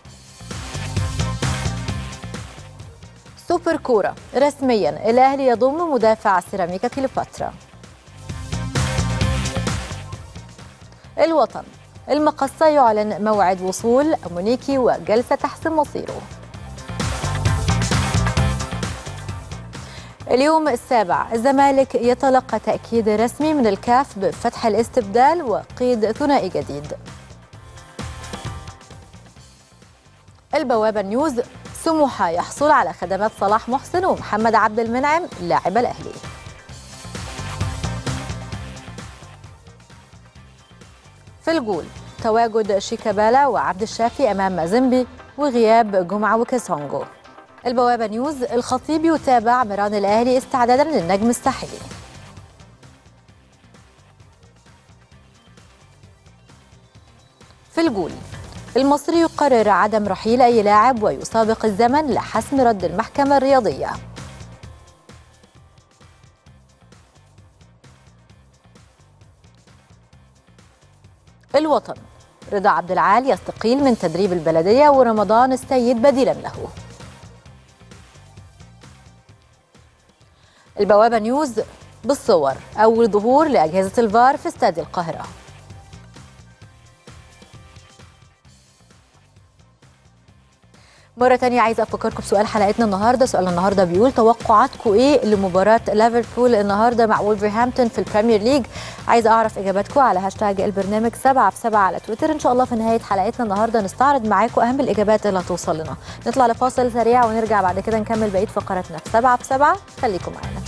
سوبر كورة رسميا الأهلي يضم مدافع سيراميكا كليوباترا الوطن المقصة يعلن موعد وصول أمونيكي وجلسة تحسم مصيره اليوم السابع الزمالك يتلقى تأكيد رسمي من الكاف بفتح الاستبدال وقيد ثنائي جديد البوابة نيوز سموحة يحصل على خدمات صلاح محسن ومحمد عبد المنعم لاعب الأهلي في الجول تواجد شيكابالا وعبد الشافي أمام مازيمبي وغياب جمعة وكيسونجو البوابة نيوز الخطيب يتابع مران الأهلي استعدادا للنجم الساحلي في الجول المصري يقرر عدم رحيل أي لاعب ويسابق الزمن لحسم رد المحكمة الرياضية الوطن رضا عبد العال يستقيل من تدريب البلدية ورمضان السيد بديلا له البوابة نيوز بالصور أول ظهور لأجهزة الفار في استاد القاهرة مرة تانية عايزة أفكركم بسؤال حلقتنا النهاردة سؤال النهاردة بيقول توقعاتكم إيه لمباراة ليفربول النهاردة مع وولفرهامبتون في البريمير ليج عايزة أعرف إجاباتكم على هاشتاج البرنامج 7 في 7 على تويتر إن شاء الله في نهاية حلقتنا النهاردة نستعرض معاكم أهم الإجابات اللي هتوصل لنا نطلع لفاصل سريع ونرجع بعد كده نكمل بقية فقراتنا في 7 في 7 خليكم معانا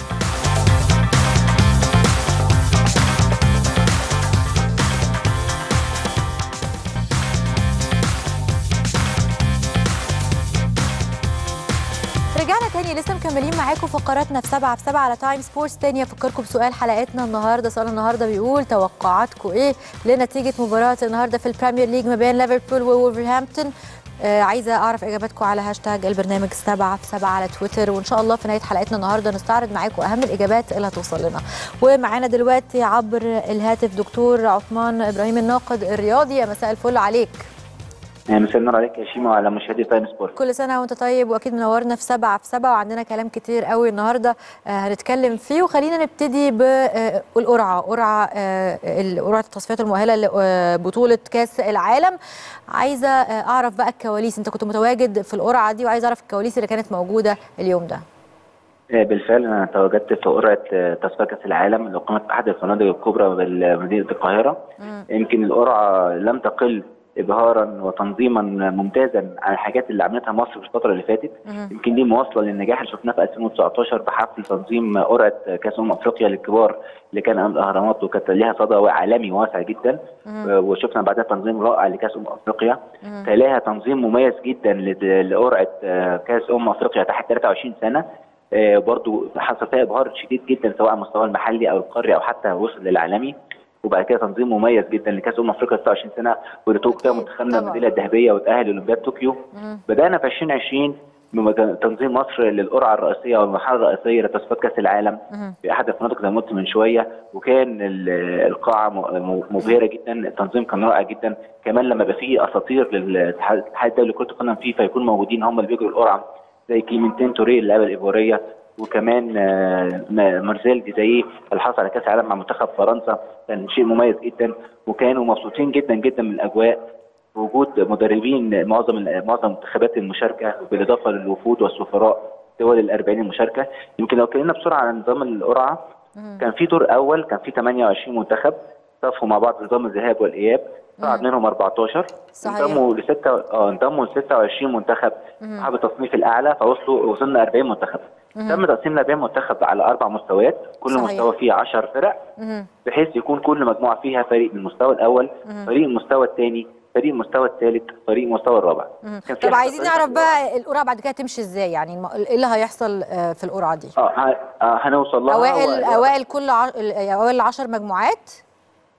رجعنا تاني لسه مكملين معاكم فقراتنا في سبعة في سبعة على تايم سبورتس تاني افكركم بسؤال حلقتنا النهارده سؤال النهارده بيقول توقعاتكم ايه لنتيجة مباراة النهارده في البريمير ليج ما بين ليفربول وولفرهامبتون آه عايزة أعرف إجاباتكم على هاشتاج البرنامج سبعة في سبعة على تويتر وإن شاء الله في نهاية حلقتنا النهاردة نستعرض معاكم أهم الإجابات اللي هتوصل لنا ومعانا دلوقتي عبر الهاتف دكتور عثمان إبراهيم الناقد الرياضي يا مساء الفل عليك مساء النور عليك يا شيماء وعلى مشاهدي تايم سبورت كل سنه وانت طيب واكيد منورنا في سبعة في سبعة وعندنا كلام كتير قوي النهارده آه هنتكلم فيه وخلينا نبتدي بالقرعه قرعه آه قرعه التصفيات المؤهله لبطوله كاس العالم عايزه آه اعرف بقى الكواليس انت كنت متواجد في القرعه دي وعايزه اعرف الكواليس اللي كانت موجوده اليوم ده بالفعل انا تواجدت في قرعه تصفيات كاس العالم اللي اقيمت في احد الفنادق الكبرى بمدينه القاهره يمكن القرعه لم تقل ابهارا وتنظيما ممتازا عن الحاجات اللي عملتها مصر في الفتره اللي فاتت يمكن دي مواصله للنجاح اللي شفناه في 2019 بحفل تنظيم قرعه كاس امم افريقيا للكبار اللي كان امام الاهرامات وكانت ليها صدى عالمي واسع جدا وشفنا بعدها تنظيم رائع لكاس امم افريقيا تلاها تنظيم مميز جدا لقرعه كاس امم افريقيا تحت 23 سنه برضو حصل فيها ابهار شديد جدا سواء على المستوى المحلي او القاري او حتى وصل للعالمي وبعد كده تنظيم مميز جدا لكاس امم افريقيا 26 سنه واللي توج فيها منتخبنا الميداليه الذهبيه وتاهل لاولمبياد طوكيو بدانا في 2020 بتنظيم مصر للقرعه الرئيسيه والمرحله الرئيسيه لتصفيات كاس العالم في احد الفنادق زي ما قلت من شويه وكان القاعه مبهره جدا التنظيم كان رائع جدا كمان لما يبقى فيه اساطير للاتحاد الدولي لكره القدم فيفا يكون موجودين هم اللي بيجروا القرعه زي كيمنتين توريه اللاعبه الايفوريه وكمان مارسيل ديزايه اللي حصل على كاس العالم مع منتخب فرنسا كان شيء مميز جدا وكانوا مبسوطين جدا جدا من الاجواء وجود مدربين معظم معظم المنتخبات المشاركه بالاضافه للوفود والسفراء دول ال 40 المشاركه يمكن لو اتكلمنا بسرعه عن نظام القرعه كان في دور اول كان في 28 منتخب صفوا مع بعض نظام الذهاب والاياب صعد منهم 14 صحيح. انضموا لستة اه انضموا ل 26 منتخب صاحب التصنيف الاعلى فوصلوا وصلنا 40 منتخب تم تقسيم ال 40 منتخب على اربع مستويات كل صحيح. مستوى فيه 10 فرق بحيث يكون كل مجموعه فيها فريق من المستوى الاول فريق المستوى الثاني فريق المستوى الثالث فريق المستوى الرابع كان طب عايزين نعرف بقى القرعه بعد كده تمشي ازاي يعني الم- ايه اللي هيحصل آه، في القرعه دي اه ه- آه، هنوصل لها اوائل و- اوائل كل ع... اوائل 10 مجموعات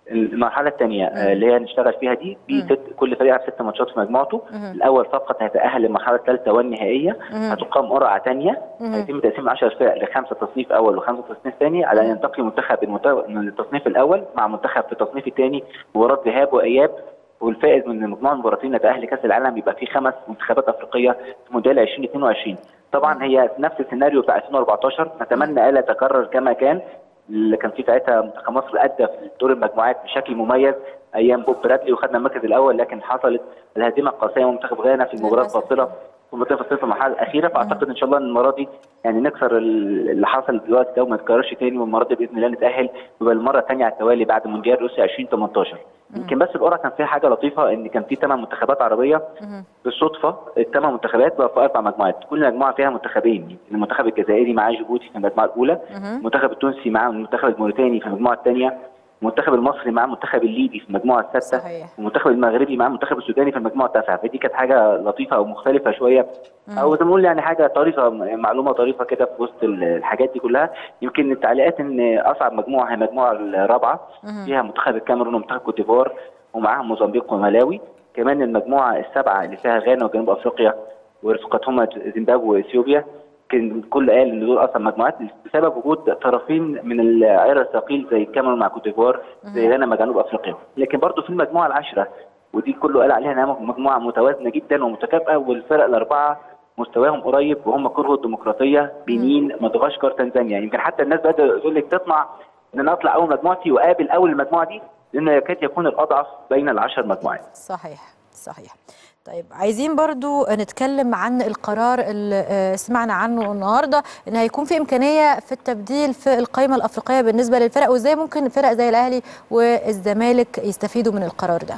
المرحله الثانيه اللي هي نشتغل فيها دي دي ست كل فريق يلعب ست ماتشات في مجموعته الاول فقط هيتاهل للمرحله الثالثه والنهائيه هتقام قرعه ثانيه هيتم تقسيم 10 فرق لخمسه تصنيف اول وخمسه تصنيف ثاني على ان ينتقي منتخب المت- من التصنيف الاول مع منتخب في التصنيف الثاني مباراه ذهاب واياب والفائز من مجموعه المباراتين يتاهل لكاس العالم يبقى في خمس منتخبات افريقيه في مونديال 2022 طبعا هي نفس السيناريو بتاع 2014 نتمنى الا يتكرر كما كان اللي كان في ساعتها منتخب مصر ادى في دور المجموعات بشكل مميز ايام بوب برادلي وخدنا المركز الاول لكن حصلت الهزيمه القاسيه من منتخب غانا في المباراه للأسف. الفاصله في المنطقه الفاصله في المرحله الاخيره فاعتقد ان شاء الله ان المره دي يعني نكسر ال- اللي حصل دلوقتي ده وما يتكررش تاني والمره دي باذن الله نتاهل يبقى المره الثانيه على التوالي بعد مونديال روسيا 2018 يمكن بس القرعه كان فيها حاجه لطيفه ان كان في ثمان منتخبات عربيه بالصدفه الثمان منتخبات بقى في اربع مجموعات كل مجموعه فيها منتخبين يمكن المنتخب الجزائري معاه جيبوتي في المجموعه الاولى المنتخب التونسي معاه المنتخب الموريتاني في المجموعه الثانيه المنتخب المصري معاه المنتخب الليبي في المجموعه السادسه صحيح. والمنتخب المغربي معاه المنتخب السوداني في المجموعه التاسعه فدي كانت حاجه لطيفه او مختلفه شويه او زي ما نقول يعني حاجه طريفه معلومه طريفه كده في وسط ال- الحاجات دي كلها يمكن التعليقات ان اصعب مجموعه هي المجموعه الرابعه فيها منتخب الكاميرون ومنتخب كوت ديفوار ومعاهم موزمبيق وملاوي كمان المجموعه السبعه اللي فيها غانا وجنوب افريقيا ورفقتهما زيمبابوي واثيوبيا كان الكل قال ان دول اصلا مجموعات بسبب وجود طرفين من العيار الثقيل زي الكاميرون مع كوت ديفوار زي غانا مع جنوب افريقيا لكن برضه في المجموعه العاشره ودي كله قال عليها انها مجموعه متوازنه جدا ومتكافئه والفرق الاربعه مستواهم قريب وهم كورغو الديمقراطيه بنين مدغشقر تنزانيا يمكن حتى الناس بدأت يقول لك تطمع ان انا اطلع اول مجموعتي واقابل اول المجموعه دي لانه يكاد يكون الاضعف بين العشر مجموعات صحيح صحيح طيب عايزين برضو نتكلم عن القرار اللي آه، سمعنا عنه النهارده ان هيكون في امكانيه في التبديل في القائمه الافريقيه بالنسبه للفرق وازاي ممكن فرق زي الاهلي والزمالك يستفيدوا من القرار ده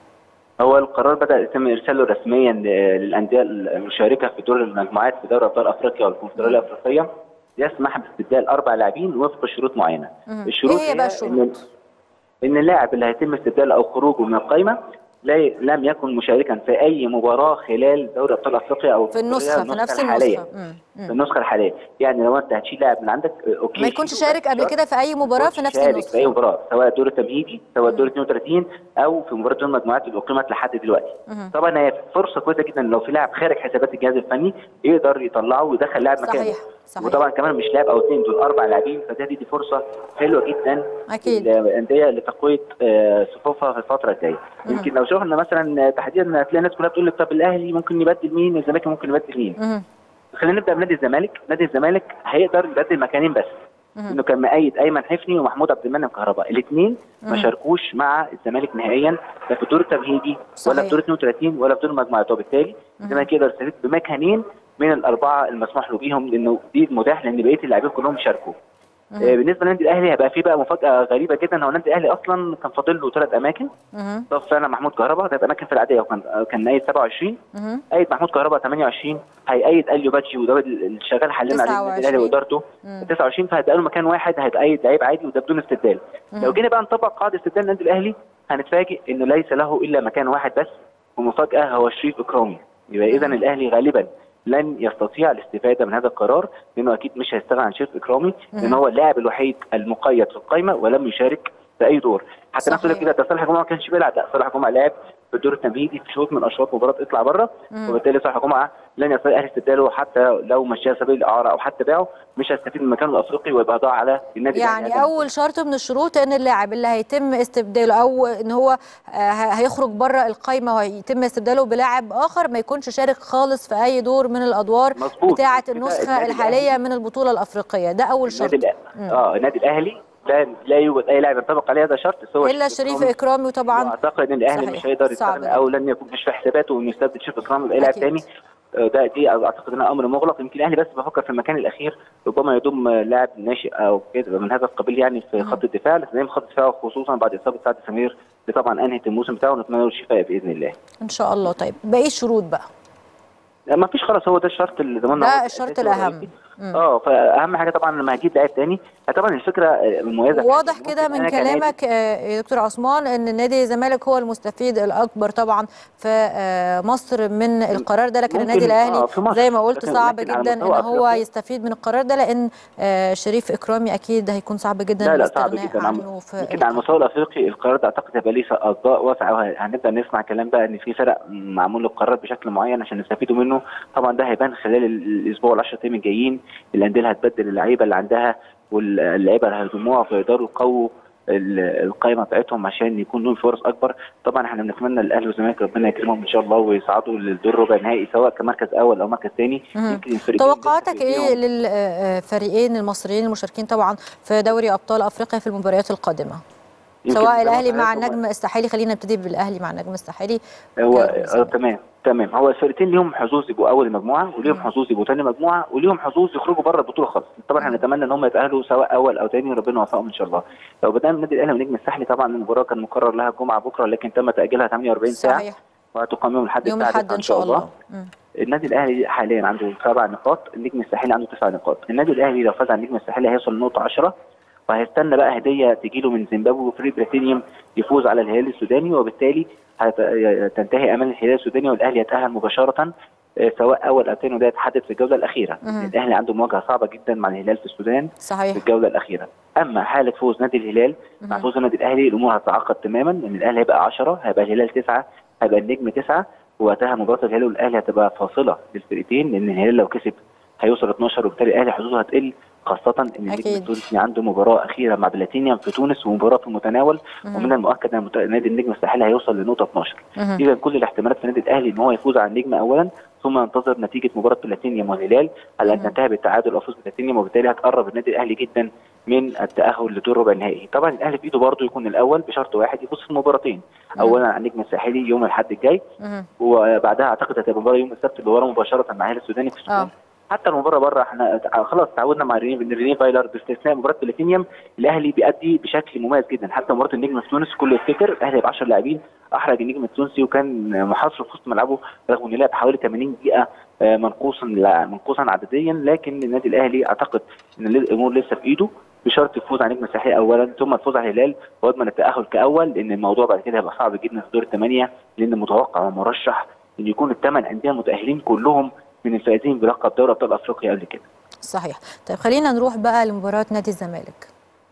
هو القرار بدا يتم ارساله رسميا ل- للانديه المشاركه في دور المجموعات في دوري ابطال افريقيا والكونفدراليه الافريقيه يسمح باستبدال اربع لاعبين وفق شروط معينه الشروط إيه هي بقى إن- الشروط؟ ان اللاعب اللي هيتم استبداله او خروجه من القائمه لا لم يكن مشاركا في اي مباراه خلال دوري ابطال افريقيا او في النسخه في نفس الحاليه النسخه مم. مم. في النسخه الحاليه يعني لو انت هتشيل لاعب من عندك آه، اوكي ما يكونش شيله، شارك قبل بس كده في اي مباراه في نفس شارك في اي النسخه مباراه سواء الدور التمهيدي سواء الدور 32 او في مباراه دور المجموعات اللي اقيمت لحد دلوقتي طبعا هي فرصه كويسه جدا لو في لاعب خارج حسابات الجهاز الفني يقدر يطلعه ويدخل لاعب مكانه صحيح، صحيح. وطبعا كمان مش لاعب او اثنين دول اربع لاعبين فدي دي فرصه حلوه جدا أكيد. الانديه لتقويه آه، صفوفها في الفتره الجايه يمكن لو شفنا مثلا تحديدا هتلاقي الناس كلها بتقول لك طب الاهلي ممكن يبدل مين الزمالك ممكن يبدل مين مم. خلينا نبدا بنادي الزمالك نادي الزمالك هيقدر يبدل مكانين بس انه كان مؤيد ايمن حفني ومحمود عبد المنعم كهرباء الاثنين ما شاركوش مع الزمالك نهائيا لا في الدور التمهيدي ولا صحيح. في دور 32 ولا في دور المجموعات وبالتالي الزمالك يقدر يستفيد بمكانين من الاربعه المسموح له بيهم لانه دي متاح لان بقيه اللاعبين كلهم شاركوا آه، بالنسبه للنادي الاهلي هيبقى في بقى مفاجاه غريبه جدا هو النادي الاهلي اصلا كان فاضل له ثلاث اماكن مم. ضاف فعلا محمود كهرباء ثلاث اماكن في العاديه وكان كان نايد 27 مم. ايد محمود كهرباء 28 هيأيد اليو باتشي وده اللي شغال حاليا عليه النادي الاهلي 29. وادارته 29 فهيبقى له مكان واحد هيتأيد لعيب عادي وده بدون استبدال لو جينا بقى نطبق قاعده استبدال النادي الاهلي هنتفاجئ انه ليس له الا مكان واحد بس ومفاجاه هو شريف اكرامي يبقى اذا الاهلي غالبا لن يستطيع الاستفاده من هذا القرار لانه اكيد مش هيستغنى عن شريف اكرامي لان هو اللاعب الوحيد المقيد في القائمه ولم يشارك في اي دور حتى ناس تقول لك صحيح. كده ده صالح جمعه ما كانش بيلعب لا صالح جمعه لعب في الدور التمهيدي في شوط من اشواط مباراه اطلع بره وبالتالي صالح جمعه لن يستطيع الاهلي استبداله حتى لو مشاه سبيل الاعاره او حتى باعه مش هيستفيد من مكانه الافريقي ويبقى ضاع على النادي الأهلي. يعني اول شرط من الشروط ان اللاعب اللي هيتم استبداله او ان هو آه، هيخرج بره القايمه ويتم استبداله بلاعب اخر ما يكونش شارك خالص في اي دور من الادوار مظبوط. بتاعه كده النسخه النادي الحاليه من البطوله الافريقيه ده اول شرط النادي الأهلي اه النادي الاهلي لا لا يوجد اي لاعب ينطبق عليه هذا الشرط سوى الا شريف اكرامي وطبعا واعتقد ان الاهلي صحيح. مش هيقدر صعب يستغنى ده. او لن يكون مش في حساباته انه يستبدل شريف اكرامي باي لاعب أكيد. ثاني آه، ده دي اعتقد انها امر مغلق يمكن الاهلي بس بفكر في المكان الاخير ربما يضم لاعب ناشئ او كده من هذا القبيل يعني في خط الدفاع لان خط الدفاع خصوصا بعد اصابه سعد سمير اللي طبعا انهت الموسم بتاعه ونتمنى له الشفاء باذن الله ان شاء الله طيب باقي الشروط بقى لا، ما فيش خلاص هو ده الشرط اللي ضمننا ده هو الشرط الأساسي الأهم. والرئيسي. اه فاهم حاجه طبعا لما هجيب لاعب تاني طبعا الفكره المميزه في واضح ممكن كده من أنا كنادي- كلامك آه، يا دكتور عثمان ان نادي الزمالك هو المستفيد الاكبر طبعا في آه، مصر من القرار ده لكن ممكن، النادي الاهلي آه، في مصر. زي ما قلت لكن- صعب لكن على جدا ان مستوى هو أفريقيا- يستفيد من القرار ده لان آه، شريف اكرامي اكيد هيكون صعب جدا لا لا صعب الاستغناء جدا عنه عم- في يمكن على المستوى الافريقي القرار ده اعتقد هيبقى ليه اصداء واسعه وهنبدا نسمع كلام بقى ان في فرق معمول له القرار بشكل معين عشان يستفيدوا منه طبعا ده هيبان خلال ال- الاسبوع ال10 ايام الجايين الانديه اللي هتبدل اللعيبه اللي عندها واللعيبه اللي هيضموها فيقدروا يقووا ال- القائمه بتاعتهم عشان يكون لهم فرص اكبر طبعا احنا بنتمنى الاهلي والزمالك ربنا يكرمهم ان شاء الله ويصعدوا للدور ربع نهائي سواء كمركز اول او مركز ثاني مهم. يمكن الفريقين توقعاتك لسه ايه فيهم- للفريقين المصريين المشاركين طبعا في دوري ابطال افريقيا في المباريات القادمه يمكن سواء زي ما الاهلي قلت مع لكم- النجم الساحلي خلينا نبتدي بالاهلي مع النجم الساحلي هو كان آه تمام تمام هو الفرقتين ليهم حظوظ يبقوا اول مجموعه وليهم مم. حظوظ يبقوا ثاني مجموعه وليهم حظوظ يخرجوا بره البطوله خالص طبعا احنا نتمنى ان هم يتاهلوا سواء اول او ثاني ربنا يوفقهم ان شاء الله لو بدانا من النادي الاهلي والنجم الساحلي طبعا المباراه كان مقرر لها الجمعه بكره لكن تم تاجيلها 48 ساعه صحيح وهتقام يوم الاحد يوم الساعة الاحد 9 ان شاء الله مم. النادي الاهلي حاليا عنده سبع نقاط النجم الساحلي عنده تسع نقاط النادي الاهلي لو فاز على النجم الساحلي هيوصل لنقطه 10 وهيستنى بقى هديه تجيله من زيمبابوي وفريق بلاتينيوم يفوز على الهلال السوداني وبالتالي هت- تنتهي امال الهلال السوداني والاهلي يتاهل مباشره آه، سواء اول او ثاني وده يتحدد في الجوله الاخيره مهم. الاهلي عنده مواجهه صعبه جدا مع الهلال في السودان في صحيح الجوله الاخيره اما حاله فوز نادي الهلال مع مهم. فوز النادي الاهلي الامور هتتعقد تماما ان الاهلي هيبقى 10 هيبقى الهلال 9 هيبقى النجم 9 ووقتها مباراه الهلال والاهلي هتبقى فاصله للفرقتين لان الهلال لو كسب هيوصل 12 وبالتالي الاهلي حظوظه هتقل خاصة ان النجم أكيد. التونسي عنده مباراة أخيرة مع بلاتينيوم في تونس ومباراة في المتناول مهم. ومن المؤكد ان مت- نادي النجم الساحلي هيوصل لنقطة 12 مهم. اذا كل الاحتمالات في النادي الاهلي ان هو يفوز على النجم اولا ثم ينتظر نتيجه مباراه بلاتينيوم والهلال على ان مهم. تنتهي بالتعادل او فوز بلاتينيوم وبالتالي هتقرب النادي الاهلي جدا من التاهل لدور ربع النهائي طبعا الاهلي في ايده برضه يكون الاول بشرط واحد يفوز في المباراتين اولا على النجم الساحلي يوم الاحد الجاي مهم. وبعدها اعتقد هتبقى مباراه يوم السبت اللي ورا مباشره مع الهلال السوداني في السودان آه. حتى المباراه بره احنا خلاص تعودنا مع ريني ريني فايلر باستثناء مباراه بلاتينيوم الاهلي بيأدي بشكل مميز جدا حتى مباراه النجم في تونس كله يفتكر الاهلي ب 10 لاعبين احرج النجم التونسي وكان محاصر في وسط ملعبه رغم انه لعب حوالي 80 دقيقه آه، منقوصا لا- منقوصا عدديا لكن النادي الاهلي اعتقد ان الامور لسه في ايده بشرط الفوز على النجم الساحلي اولا ثم الفوز على الهلال واضمن التاهل كاول لان الموضوع بعد كده هيبقى صعب جدا في دور الثمانيه لان متوقع ومرشح ان يكون الثمان انديه متاهلين كلهم من الفائزين بلقب دوري ابطال افريقيا قبل كده صحيح طيب خلينا نروح بقى لمباراه نادي الزمالك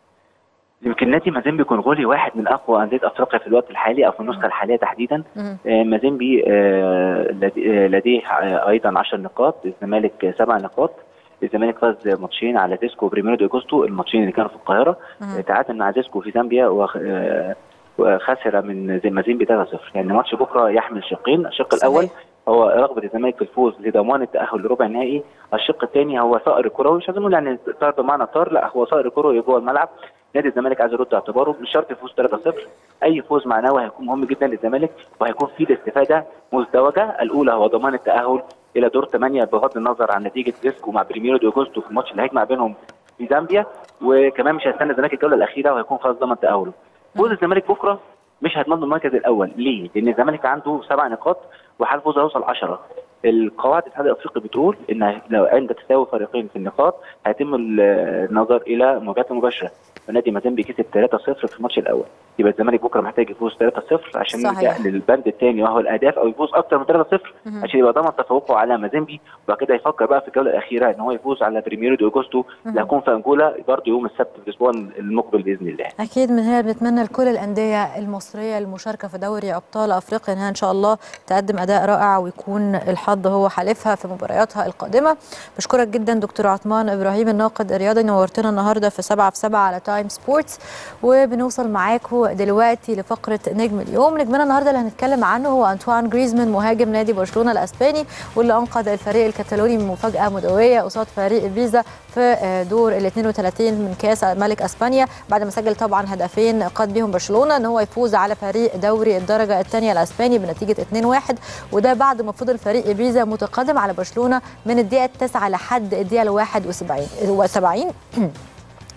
يمكن نادي مازيمبي كونغولي واحد من اقوى انديه افريقيا في الوقت الحالي او في النسخه الحاليه تحديدا مهم. آه، مازيمبي آه، لدي- آه، لديه آه، ايضا 10 نقاط الزمالك 7 نقاط الزمالك فاز ماتشين على ديسكو وبريميرو دي اجوستو الماتشين اللي كانوا في القاهره مهم. آه، تعادل مع ديسكو في زامبيا وخ- آه، وخسر من زي- مازيمبي 3-0 يعني ماتش بكره يحمل شقين الشق صحيح. الاول هو رغبه الزمالك في الفوز لضمان التاهل لربع النهائي الشق الثاني هو ثأر كروي مش عايزين نقول يعني طار بمعنى طار لا هو ثأر كروي جوه الملعب نادي الزمالك عايز يرد اعتباره مش شرط يفوز 3-0 اي فوز معنوي هيكون مهم جدا للزمالك وهيكون فيه الاستفاده مزدوجه الاولى هو ضمان التاهل الى دور 8 بغض النظر عن نتيجه ديسكو مع بريميرو دي اوجوستو في الماتش اللي هيجمع بينهم في زامبيا وكمان مش هيستنى الزمالك الجوله الاخيره وهيكون خلاص ضمن تاهله فوز الزمالك بكره مش هيضمن المركز الاول ليه؟ لان الزمالك عنده سبع نقاط وحال فوز هيوصل 10 القواعد الاتحاد الافريقي بتقول ان لو عند تساوي فريقين في النقاط هيتم ال- النظر الى مواجهات مباشره فنادي مازيمبي كسب 3-0 في الماتش الاول يبقى الزمالك بكره محتاج يفوز 3-0 عشان صحيح. يلجا للبند الثاني وهو الاهداف او يفوز اكتر من 3-0 مهم. عشان يبقى ضمن تفوقه على مازيمبي وبعد كده يفكر بقى في الجوله الاخيره ان هو يفوز على بريميرو دي اوجوستو اللي هيكون في انجولا برضه يوم السبت في الاسبوع المقبل باذن الله اكيد من هنا بنتمنى لكل الانديه المصريه المشاركه في دوري ابطال افريقيا انها ان شاء الله تقدم اداء رائع ويكون الحظ هو حالفها في مبارياتها القادمه بشكرك جدا دكتور عثمان ابراهيم الناقد الرياضي نورتنا النهارده في 7 في 7 على تايم سبورتس وبنوصل معاكم دلوقتي لفقره نجم اليوم نجمنا النهارده اللي هنتكلم عنه هو انطوان جريزمان مهاجم نادي برشلونه الاسباني واللي انقذ الفريق الكتالوني من مفاجاه مدويه قصاد فريق بيزا في دور ال 32 من كاس ملك اسبانيا بعد ما سجل طبعا هدفين قاد بيهم برشلونه ان هو يفوز على فريق دوري الدرجه الثانيه الاسباني بنتيجه 2-1 وده بعد ما فضل فريق بيزا متقدم على برشلونه من الدقيقه 9 لحد الدقيقه 71 70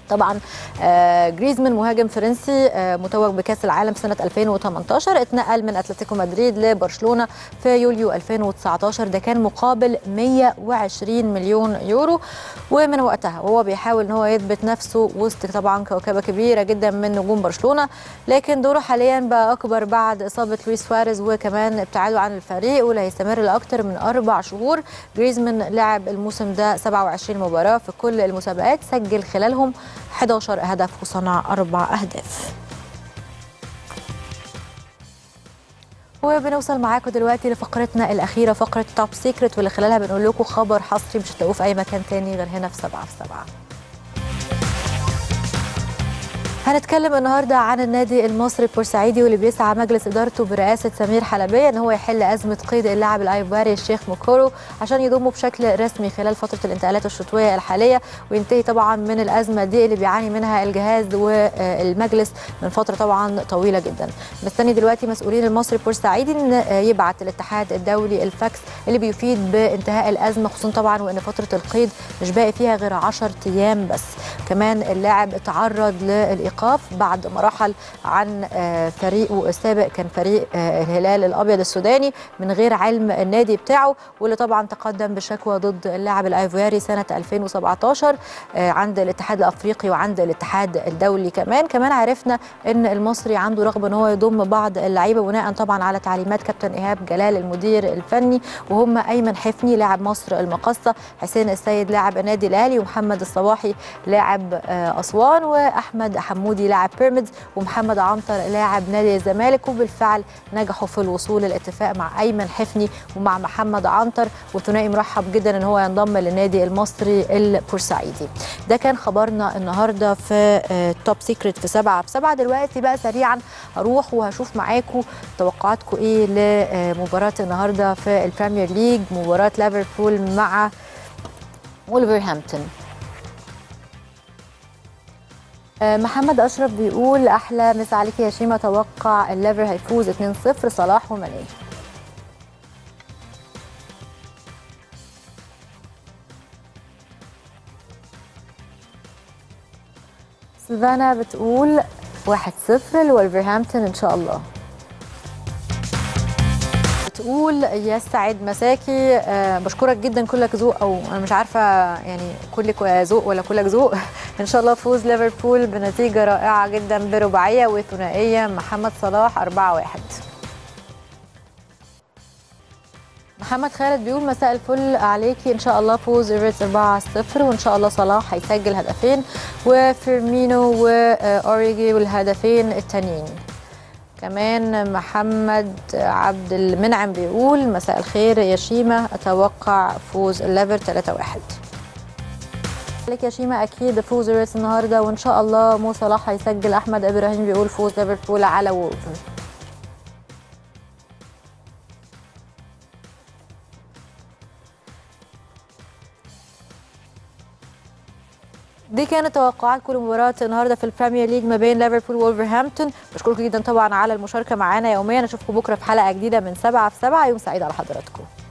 طبعا آه جريزمان مهاجم فرنسي آه متوج بكاس العالم سنه 2018 اتنقل من اتلتيكو مدريد لبرشلونه في يوليو 2019 ده كان مقابل 120 مليون يورو ومن وقتها وهو بيحاول ان هو يثبت نفسه وسط طبعا كوكبه كبيره جدا من نجوم برشلونه لكن دوره حاليا بقى اكبر بعد اصابه لويس سواريز وكمان ابتعاده عن الفريق واللي هيستمر لاكثر من اربع شهور جريزمان لعب الموسم ده 27 مباراه في كل المسابقات سجل خلالهم 11 هدف وصنع أربع أهداف وبنوصل معاكم دلوقتي لفقرتنا الأخيرة فقرة توب سيكريت واللي خلالها بنقول لكم خبر حصري مش هتلاقوه في أي مكان تاني غير هنا في سبعة في سبعة هنتكلم النهارده عن النادي المصري البورسعيدي واللي بيسعى مجلس ادارته برئاسه سمير حلبيه ان هو يحل ازمه قيد اللاعب الايفواري الشيخ موكورو عشان يضمه بشكل رسمي خلال فتره الانتقالات الشتويه الحاليه وينتهي طبعا من الازمه دي اللي بيعاني منها الجهاز والمجلس من فتره طبعا طويله جدا. مستني دلوقتي مسؤولين المصري البورسعيدي ان يبعت الاتحاد الدولي الفاكس اللي بيفيد بانتهاء الازمه خصوصا طبعا وان فتره القيد مش باقي فيها غير 10 ايام بس. كمان اللاعب اتعرض للايقاف بعد ما رحل عن فريقه السابق كان فريق الهلال الابيض السوداني من غير علم النادي بتاعه واللي طبعا تقدم بشكوى ضد اللاعب الايفواري سنه 2017 عند الاتحاد الافريقي وعند الاتحاد الدولي كمان كمان عرفنا ان المصري عنده رغبه ان هو يضم بعض اللعيبه بناء طبعا على تعليمات كابتن ايهاب جلال المدير الفني وهم ايمن حفني لاعب مصر المقصه حسين السيد لاعب النادي الاهلي ومحمد الصباحي لاعب اسوان واحمد حمودي لاعب بيراميدز ومحمد عنتر لاعب نادي الزمالك وبالفعل نجحوا في الوصول للاتفاق مع ايمن حفني ومع محمد عنتر وثنائي مرحب جدا ان هو ينضم للنادي المصري البورسعيدي ده كان خبرنا النهارده في توب سيكريت في سبعة في سبعة دلوقتي بقى سريعا هروح وهشوف معاكم توقعاتكم ايه لمباراه النهارده في البريمير ليج مباراه ليفربول مع ولفرهامبتون محمد اشرف بيقول احلى مسا عليك يا شيماء اتوقع الليفر هيفوز 2-0 صلاح وماني سيلفانا بتقول 1-0 لولفرهامبتون ان شاء الله بتقول يسعد مساكي أه بشكرك جدا كلك ذوق او انا مش عارفه يعني كلك ذوق ولا كلك ذوق ان شاء الله فوز ليفربول بنتيجه رائعه جدا برباعيه وثنائيه محمد صلاح 4-1 محمد خالد بيقول مساء الفل عليكي ان شاء الله فوز ايفرتس 4-0 وان شاء الله صلاح هيسجل هدفين وفيرمينو واوريجي والهدفين التانيين كمان محمد عبد المنعم بيقول مساء الخير يا شيماء اتوقع فوز الليفر 3-1 عليك يا شيماء اكيد فوز الريس النهارده وان شاء الله مو صلاح هيسجل احمد ابراهيم بيقول فوز ليفربول على وولفر دي كانت توقعات كل مباراة النهارده في البريمير ليج ما بين ليفربول وولفرهامبتون بشكركم جدا طبعا على المشاركة معانا يوميا اشوفكم بكره في حلقة جديدة من سبعة في سبعة يوم سعيد على حضراتكم